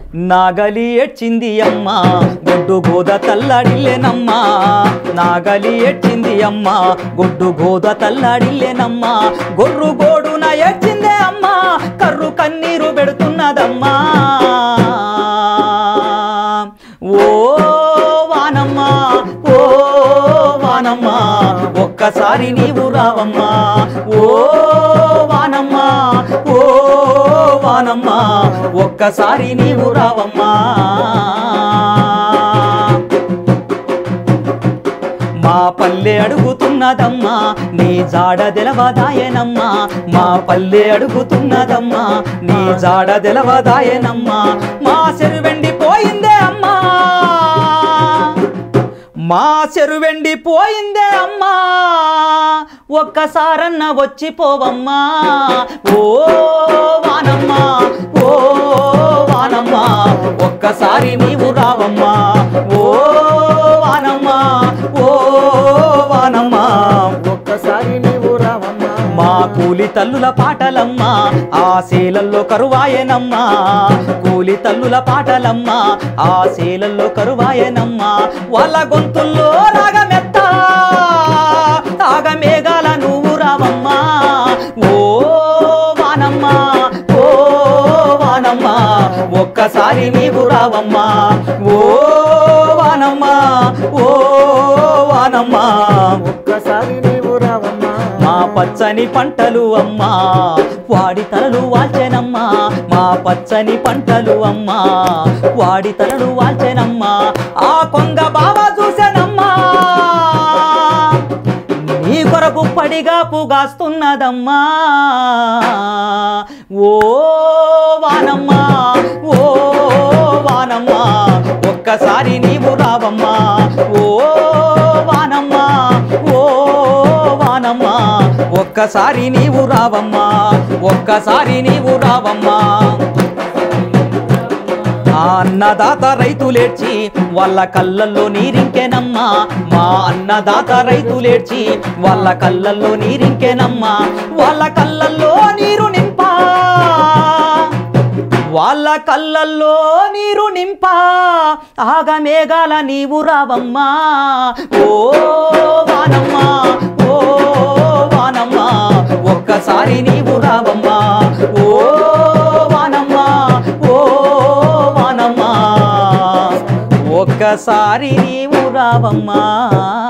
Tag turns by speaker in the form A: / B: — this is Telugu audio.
A: నాగలి ఏడ్చింది అమ్మ గొడ్డు గోద తల్లాడిల్లేనమ్మ నాగలి ఏడ్చింది అమ్మ గొడ్డు గోద తల్లాడిల్లేనమ్మ గొర్రు గోడున ఏడ్చిందే అమ్మ కర్రు కన్నీరు పెడుతున్నదమ్మా ఓ వానమ్మ ఓ వానమ్మ ఒక్కసారి నీవు రావమ్మా ఓ వానమ్మ ఓ వానమ్మ ఒక్కసారి నీవు రావమ్మా మా పల్లె అడుగుతున్నదమ్మా నీ జాడ తెలవదాయనమ్మా మా పల్లె అడుగుతున్నదమ్మా నీ జాడ తెలవదాయనమ్మా మా చెరువెండి పోయిందే అమ్మా మా చెరువెండి పోయిందే అమ్మా ఒక్కసారన్న వచ్చిపోవమ్మా ఓ వానమ్మా ఓ వానమ్మా ఒక్కసారి నీవు రావమ్మా ఓ వానమ్మా ఓ వానమ్మా
B: ఒక్కసారి నీవు రావమ్మా
A: మా కూలి తల్లుల పాటలమ్మా ఆ శీలల్లో కరువాయనమ్మా కూలి తల్లుల పాటలమ్మా ఆ శీలల్లో కరువాయనమ్మా వాళ్ళ గొంతుల్లో రాగమెత్త తాగమేఘాల నువ్వు రావమ్మా ఓ వానమ్మా ఓ వానమ్మా ఒక్కసారి నీవు రావమ్మా ఓ వానమ్మా ఓ వానమ్మా
B: ఒక్కసారి నీవు రావమ్మా
A: మా పచ్చని పంటలు అమ్మా వాడి తలలు వాల్చెనమ్మా మా పచ్చని పంటలు అమ్మా వాడి తలలు వాల్చెనమ్మా ఆ కొంగ బావ చూసెనమ్మా నీ కొరకు పడిగా పుగాస్తున్నదమ్మా ఓ వానమ్మా ఓ వానమ్మా ఒక్కసారి నీవు రావమ్మా ఓ వానమ్మా ఓ వానమ్మా ఒక్కసారి నీవు రావమ్మా ఒక్కసారి నీవు రావమ్మా ఆ అన్నదాత రైతులేడ్చి వాళ్ళ కళ్ళల్లో నీరింకెనమ్మా మా అన్నదాత రైతులేడ్చి వాళ్ళ కళ్ళల్లో నీరింకెనమ్మా వాళ్ళ కళ్ళల్లో నీరు నింపా వాళ్ళ కళ్ళల్లో నీరు నింపా ఆగమేఘాల నీవు రావమ్మా ఓ వానమ్మా ఓ వానమ్మా ఒక్కసారి నీవు రావమ్మా ఓ వానమ్మా ఓ వానమ్మా ఒక్కసారి నీవు రావమ్మా